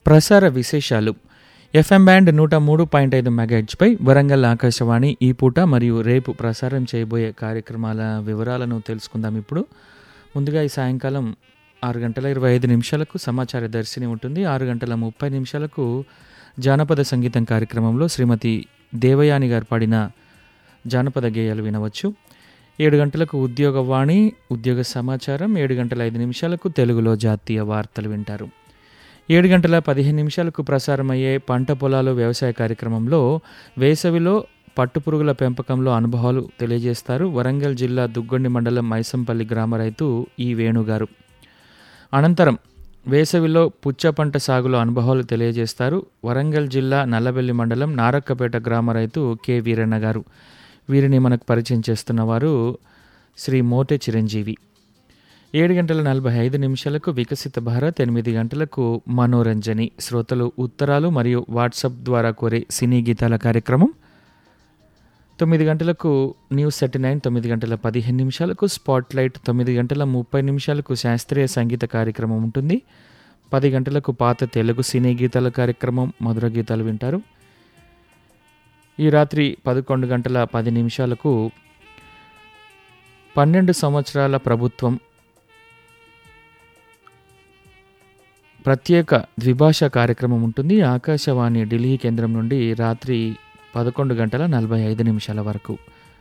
ప్రసార విశేషాలు FM band నూట మూడు పాయింట్ ఐదు మెగాహెచ్పై వరంగల్ ఆకాశవాణి ఈ పూట మరియు రేపు ప్రసారం చేయబోయే కార్యక్రమాల వివరాలను తెలుసుకుందాం ఇప్పుడు ముందుగా ఈ సాయంకాలం ఆరు గంటల ఇరవై ఐదు నిమిషాలకు సమాచార దర్శిని ఉంటుంది ఆరు గంటల ముప్పై నిమిషాలకు జానపద సంగీతం కార్యక్రమంలో శ్రీమతి దేవయాని గారు పాడిన జానపద గేయాలు వినవచ్చు ఏడు గంటలకు ఉద్యోగవాణి ఉద్యోగ సమాచారం ఏడు గంటల ఐదు నిమిషాలకు తెలుగులో జాతీయ వార్తలు వింటారు ఏడు గంటల పదిహేను నిమిషాలకు ప్రసారమయ్యే పంట పొలాలు వ్యవసాయ కార్యక్రమంలో వేసవిలో పట్టుపురుగుల పెంపకంలో అనుభవాలు తెలియజేస్తారు వరంగల్ జిల్లా దుగ్గొండి మండలం మైసంపల్లి గ్రామ రైతు ఈ వేణుగారు అనంతరం వేసవిలో పుచ్చ పంట సాగులో అనుభవాలు తెలియజేస్తారు వరంగల్ జిల్లా నల్లబెల్లి మండలం నారక్కపేట గ్రామ రైతు కె వీరన్న గారు వీరిని మనకు పరిచయం చేస్తున్నవారు శ్రీ మోటె చిరంజీవి ఏడు గంటల నలభై ఐదు నిమిషాలకు వికసిత భారత్ ఎనిమిది గంటలకు మనోరంజని శ్రోతలు ఉత్తరాలు మరియు వాట్సాప్ ద్వారా కోరే సినీ గీతాల కార్యక్రమం తొమ్మిది గంటలకు న్యూస్ థర్టీ నైన్ తొమ్మిది గంటల పదిహేను నిమిషాలకు స్పాట్ లైట్ తొమ్మిది గంటల ముప్పై నిమిషాలకు శాస్త్రీయ సంగీత కార్యక్రమం ఉంటుంది పది గంటలకు పాత తెలుగు సినీ గీతాల కార్యక్రమం మధుర గీతాలు వింటారు ఈ రాత్రి పదకొండు గంటల పది నిమిషాలకు పన్నెండు సంవత్సరాల ప్రభుత్వం ప్రత్యేక ద్విభాష కార్యక్రమం ఉంటుంది ఆకాశవాణి ఢిల్లీ కేంద్రం నుండి రాత్రి పదకొండు గంటల నలభై ఐదు నిమిషాల వరకు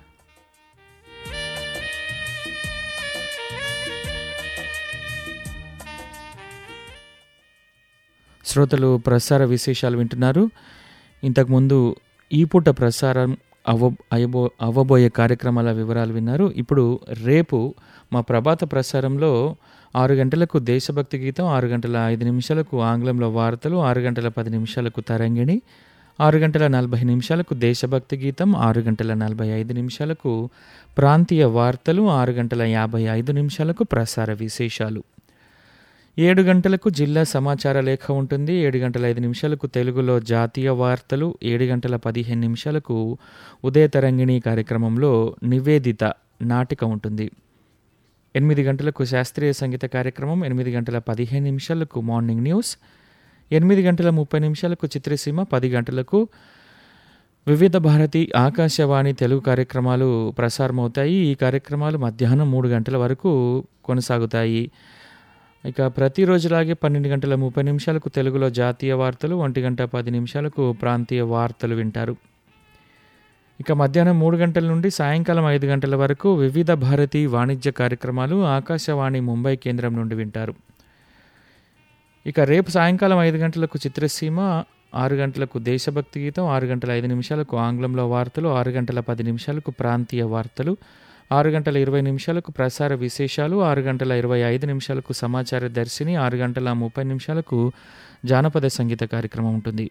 శ్రోతలు ప్రసార విశేషాలు వింటున్నారు ఇంతకుముందు ఈ పూట ప్రసారం అవ్వ అయ్యబో అవ్వబోయే కార్యక్రమాల వివరాలు విన్నారు ఇప్పుడు రేపు మా ప్రభాత ప్రసారంలో ఆరు గంటలకు దేశభక్తి గీతం ఆరు గంటల ఐదు నిమిషాలకు ఆంగ్లంలో వార్తలు ఆరు గంటల పది నిమిషాలకు తరంగిణి ఆరు గంటల నలభై నిమిషాలకు దేశభక్తి గీతం ఆరు గంటల నలభై ఐదు నిమిషాలకు ప్రాంతీయ వార్తలు ఆరు గంటల యాభై ఐదు నిమిషాలకు ప్రసార విశేషాలు ఏడు గంటలకు జిల్లా సమాచార లేఖ ఉంటుంది ఏడు గంటల ఐదు నిమిషాలకు తెలుగులో జాతీయ వార్తలు ఏడు గంటల పదిహేను నిమిషాలకు ఉదయ తరంగిణి కార్యక్రమంలో నివేదిత నాటిక ఉంటుంది ఎనిమిది గంటలకు శాస్త్రీయ సంగీత కార్యక్రమం ఎనిమిది గంటల పదిహేను నిమిషాలకు మార్నింగ్ న్యూస్ ఎనిమిది గంటల ముప్పై నిమిషాలకు చిత్రసీమ పది గంటలకు వివిధ భారతి ఆకాశవాణి తెలుగు కార్యక్రమాలు ప్రసారమవుతాయి ఈ కార్యక్రమాలు మధ్యాహ్నం మూడు గంటల వరకు కొనసాగుతాయి ఇక ప్రతిరోజులాగే పన్నెండు గంటల ముప్పై నిమిషాలకు తెలుగులో జాతీయ వార్తలు ఒంటి గంట పది నిమిషాలకు ప్రాంతీయ వార్తలు వింటారు ఇక మధ్యాహ్నం మూడు గంటల నుండి సాయంకాలం ఐదు గంటల వరకు వివిధ భారతి వాణిజ్య కార్యక్రమాలు ఆకాశవాణి ముంబై కేంద్రం నుండి వింటారు ఇక రేపు సాయంకాలం ఐదు గంటలకు చిత్రసీమ ఆరు గంటలకు దేశభక్తి గీతం ఆరు గంటల ఐదు నిమిషాలకు ఆంగ్లంలో వార్తలు ఆరు గంటల పది నిమిషాలకు ప్రాంతీయ వార్తలు ఆరు గంటల ఇరవై నిమిషాలకు ప్రసార విశేషాలు ఆరు గంటల ఇరవై ఐదు నిమిషాలకు సమాచార దర్శిని ఆరు గంటల ముప్పై నిమిషాలకు జానపద సంగీత కార్యక్రమం ఉంటుంది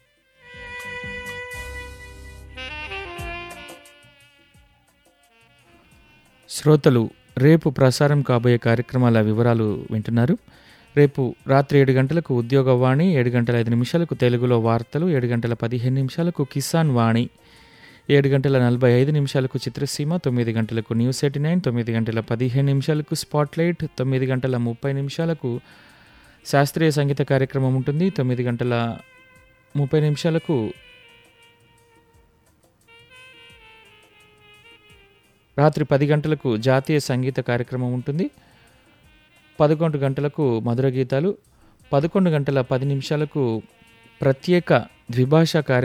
శ్రోతలు రేపు ప్రసారం కాబోయే కార్యక్రమాల వివరాలు వింటున్నారు రేపు రాత్రి ఏడు గంటలకు ఉద్యోగవాణి ఏడు గంటల ఐదు నిమిషాలకు తెలుగులో వార్తలు ఏడు గంటల పదిహేను నిమిషాలకు కిసాన్ వాణి ఏడు గంటల నలభై ఐదు నిమిషాలకు చిత్రసీమ తొమ్మిది గంటలకు న్యూస్ ఎయిటీ నైన్ తొమ్మిది గంటల పదిహేను నిమిషాలకు స్పాట్లైట్ తొమ్మిది గంటల ముప్పై నిమిషాలకు శాస్త్రీయ సంగీత కార్యక్రమం ఉంటుంది తొమ్మిది గంటల ముప్పై నిమిషాలకు రాత్రి పది గంటలకు జాతీయ సంగీత కార్యక్రమం ఉంటుంది పదకొండు గంటలకు మధుర గీతాలు పదకొండు గంటల పది నిమిషాలకు ప్రత్యేక ద్విభాషా కార్య